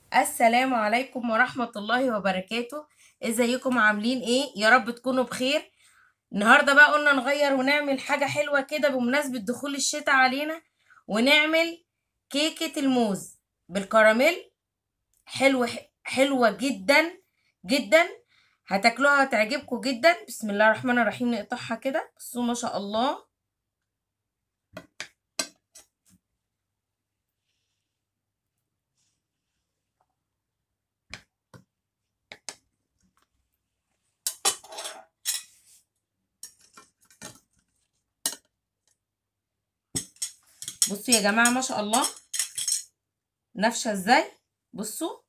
السلام عليكم ورحمة الله وبركاته ازيكم عاملين ايه يا رب تكونوا بخير النهاردة بقى قلنا نغير ونعمل حاجة حلوة كده بمناسبة دخول الشتاء علينا ونعمل كيكة الموز بالكراميل حلوة حلوة جدا جدا هتاكلوها هتعجبكم جدا بسم الله الرحمن الرحيم نقطعها كده بصوا ما شاء الله بصوا يا جماعة ما شاء الله نافشة ازاي بصوا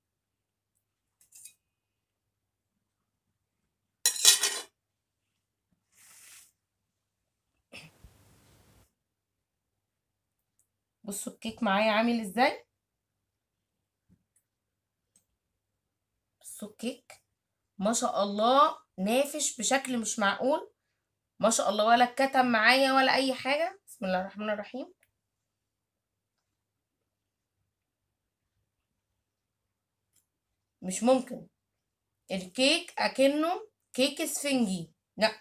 بصوا الكيك معايا عامل ازاي بصوا الكيك ما شاء الله نافش بشكل مش معقول ما شاء الله ولا اتكتم معايا ولا اي حاجة بسم الله الرحمن الرحيم مش ممكن الكيك اكنه كيك اسفنجي لا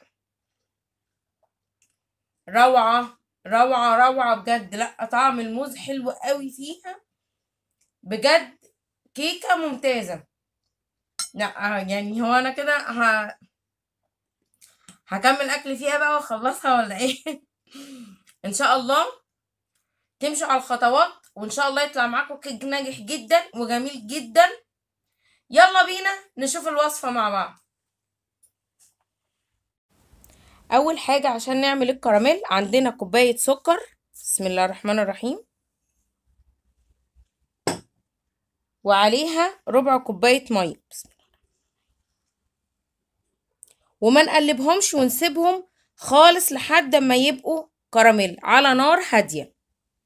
روعة روعة روعة بجد لا طعم الموز حلو قوي فيها بجد كيكة ممتازة لا يعني هو انا كده ه... هكمل اكل فيها بقى واخلصها ولا ايه ان شاء الله تمشوا على الخطوات وان شاء الله يطلع معاكم كيك ناجح جدا وجميل جدا يلا بينا نشوف الوصفة مع بعض اول حاجة عشان نعمل الكراميل عندنا كوباية سكر بسم الله الرحمن الرحيم وعليها ربع كوباية مية بسم الله وما نقلبهمش ونسيبهم خالص لحد ما يبقوا كراميل على نار هادية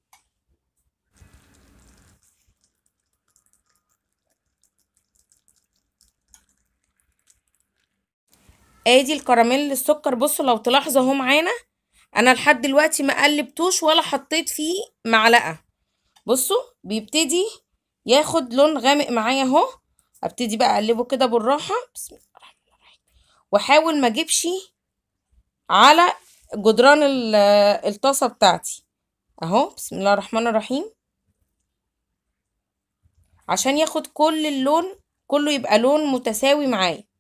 ادي الكراميل السكر بصوا لو تلاحظوا اهو معانا انا لحد دلوقتي ما قلبتوش ولا حطيت فيه معلقه بصوا بيبتدي ياخد لون غامق معايا اهو ابتدي بقى اقلبه كده بالراحه بسم الله الرحمن الرحيم واحاول ما اجيبش على جدران الطاسه بتاعتي اهو بسم الله الرحمن الرحيم عشان ياخد كل اللون كله يبقى لون متساوي معايا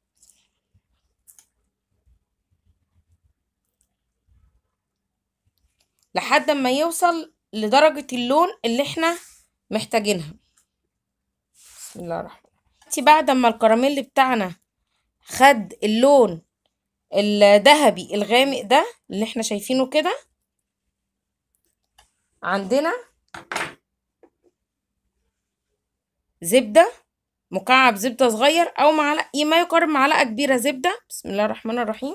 لحد ما يوصل لدرجة اللون اللي احنا محتاجينها بسم الله الرحمن الرحيم بعد ما الكراميل بتاعنا خد اللون الذهبي الغامق ده اللي احنا شايفينه كده عندنا زبدة مكعب زبدة صغير او معلقة ما يقارب معلقة كبيرة زبدة بسم الله الرحمن الرحيم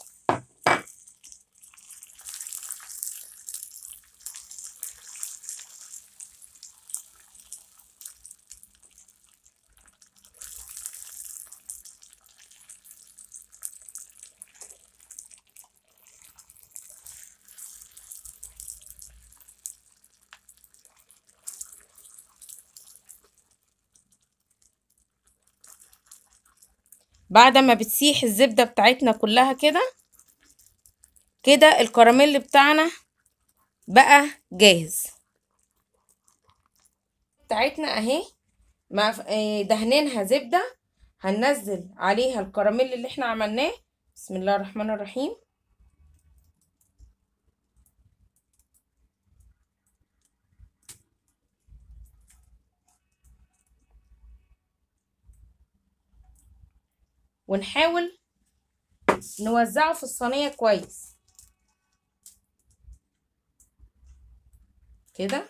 بعد ما بتسيح الزبدة بتاعتنا كلها كده كده الكراميل بتاعنا بقى جاهز بتاعتنا اهي دهنينها زبدة هننزل عليها الكراميل اللي احنا عملناه بسم الله الرحمن الرحيم ونحاول نوزعه في الصينية كويس كده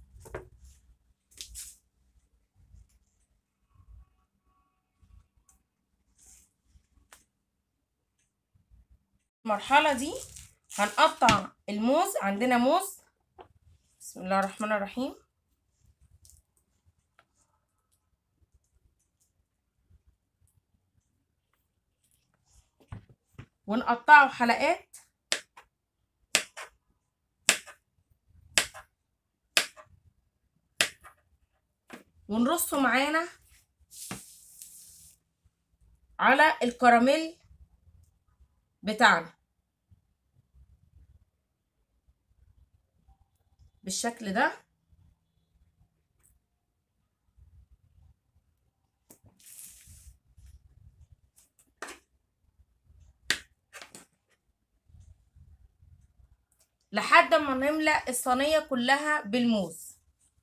المرحلة دي هنقطع الموز عندنا موز بسم الله الرحمن الرحيم ونقطعه حلقات ونرصه معانا على الكراميل بتاعنا بالشكل ده لحد ما نملأ الصينية كلها بالموز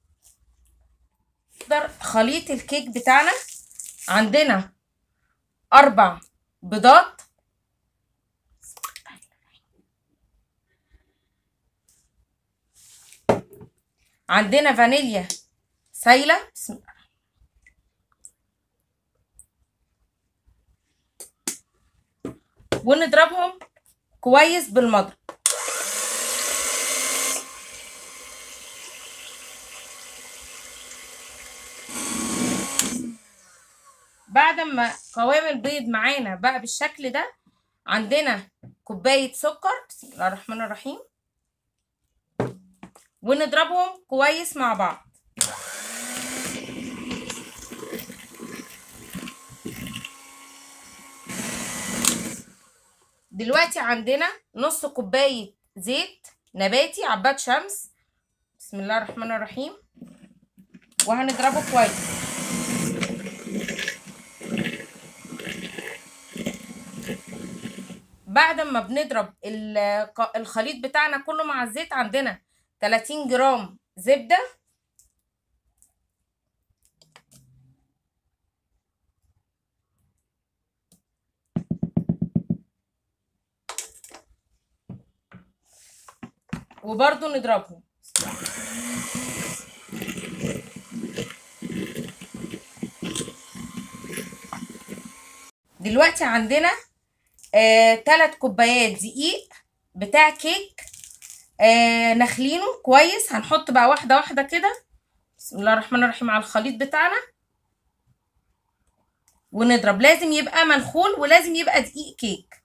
نقدر خليط الكيك بتاعنا عندنا أربع بيضات عندنا فانيليا سايلة بسم الله ونضربهم كويس بالمضرب بعد ما قوام البيض معانا بقى بالشكل ده عندنا كوباية سكر بسم الله الرحمن الرحيم ونضربهم كويس مع بعض دلوقتي عندنا نص كوباية زيت نباتي عباد شمس بسم الله الرحمن الرحيم وهنضربه كويس بعد ما بنضرب الق- الخليط بتاعنا كله مع الزيت عندنا 30 جرام زبدة وبرضو نضربهم دلوقتي عندنا آه، تلات كوبايات دقيق بتاع كيك آه، نخلينه كويس هنحط بقى واحدة واحدة كده بسم الله الرحمن الرحيم على الخليط بتاعنا ونضرب لازم يبقى منخول ولازم يبقى دقيق كيك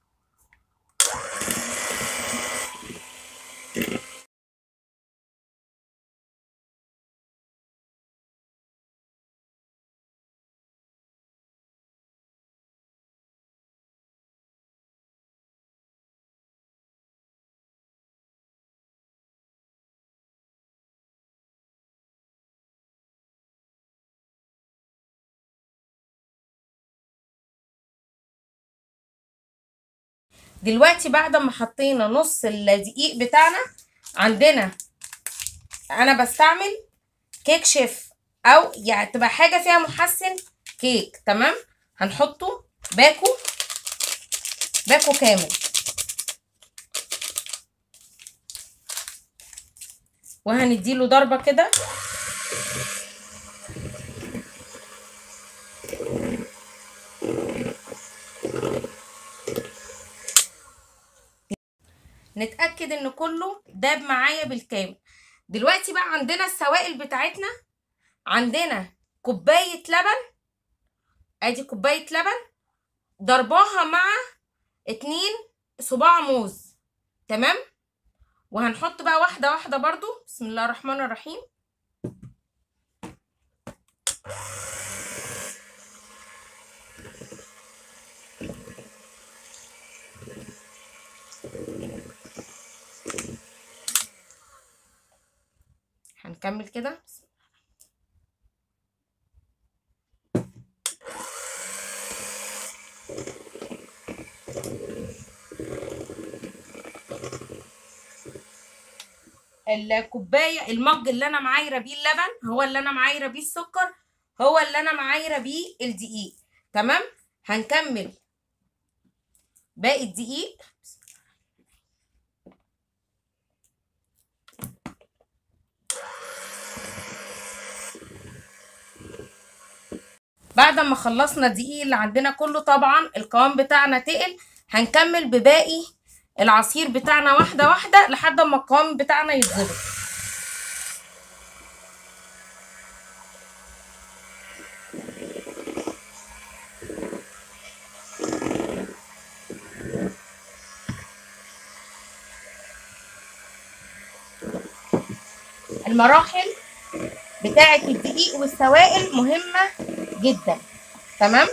دلوقتي بعد ما حطينا نص الدقيق بتاعنا عندنا انا بستعمل كيك شيف او يعني تبقى حاجه فيها محسن كيك تمام هنحطه باكو باكو كامل وهنديله ضربه كده نتأكد ان كله داب معايا بالكامل دلوقتي بقى عندنا السوائل بتاعتنا عندنا كوباية لبن ادي كوباية لبن ضرباها مع اتنين صباع موز تمام وهنحط بقى واحدة واحدة برضو بسم الله الرحمن الرحيم هنكمل كده الكوبايه المج اللي انا معايره بيه اللبن هو اللي انا معايره بيه السكر هو اللي انا معايره بيه الدقيق تمام هنكمل باقي الدقيق بعد ما خلصنا الدقيق اللي عندنا كله طبعا القوام بتاعنا تقل هنكمل بباقي العصير بتاعنا واحده واحده لحد ما القوام بتاعنا يتظبط المراحل بتاعه الدقيق والسوائل مهمه جدا تمام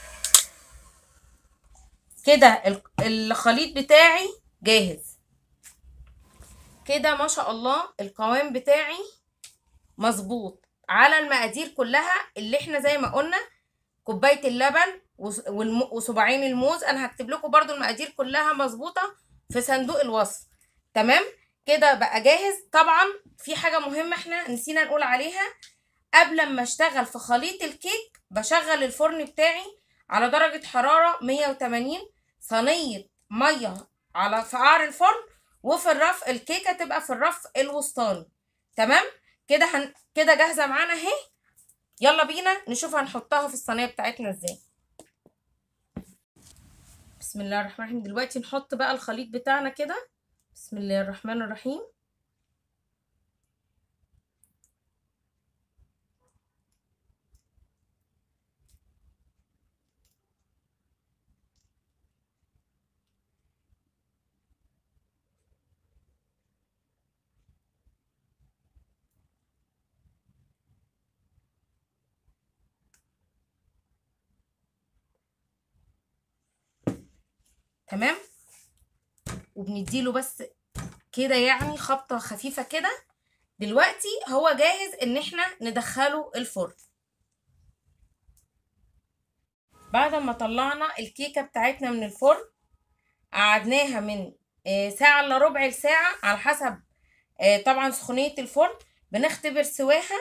كده ال- الخليط بتاعي جاهز كده ما شاء الله القوام بتاعي مظبوط على المقادير كلها اللي احنا زي ما قلنا كوبايه اللبن وص- والم- وصباعين الموز انا هكتب لكم برضو المقادير كلها مظبوطه في صندوق الوصف تمام كده بقى جاهز طبعا في حاجه مهمه احنا نسينا نقول عليها قبل ما اشتغل في خليط الكيك بشغل الفرن بتاعي على درجه حراره 180 صينيه ميه على في قعر الفرن وفي الرف الكيكه تبقى في الرف الوسطاني تمام كده هن... كده جاهزه معانا اهي يلا بينا نشوف هنحطها في الصينيه بتاعتنا ازاي بسم الله الرحمن الرحيم دلوقتي نحط بقى الخليط بتاعنا كده بسم الله الرحمن الرحيم تمام وبنديله بس كده يعني خبطة خفيفة كده دلوقتي هو جاهز ان احنا ندخله الفرن بعد ما طلعنا الكيكة بتاعتنا من الفرن قعدناها من آه، ساعة الا ربع ساعة على حسب آه، طبعا سخونية الفرن بنختبر سواها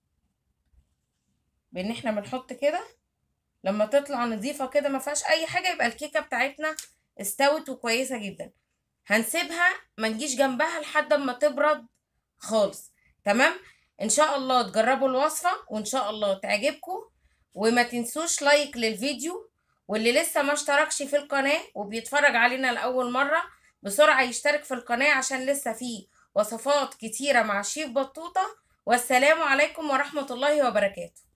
بان احنا بنحط كده لما تطلع نظيفة كده ما فيهاش اي حاجة يبقى الكيكة بتاعتنا استوت وكويسة جدا هنسيبها ما نجيش جنبها لحد ما تبرد خالص تمام ان شاء الله تجربوا الوصفة وان شاء الله تعجبكم وما تنسوش لايك للفيديو واللي لسه ما اشتركش في القناة وبيتفرج علينا لأول مرة بسرعة يشترك في القناة عشان لسه فيه وصفات كتيرة مع الشيف بطوطة والسلام عليكم ورحمة الله وبركاته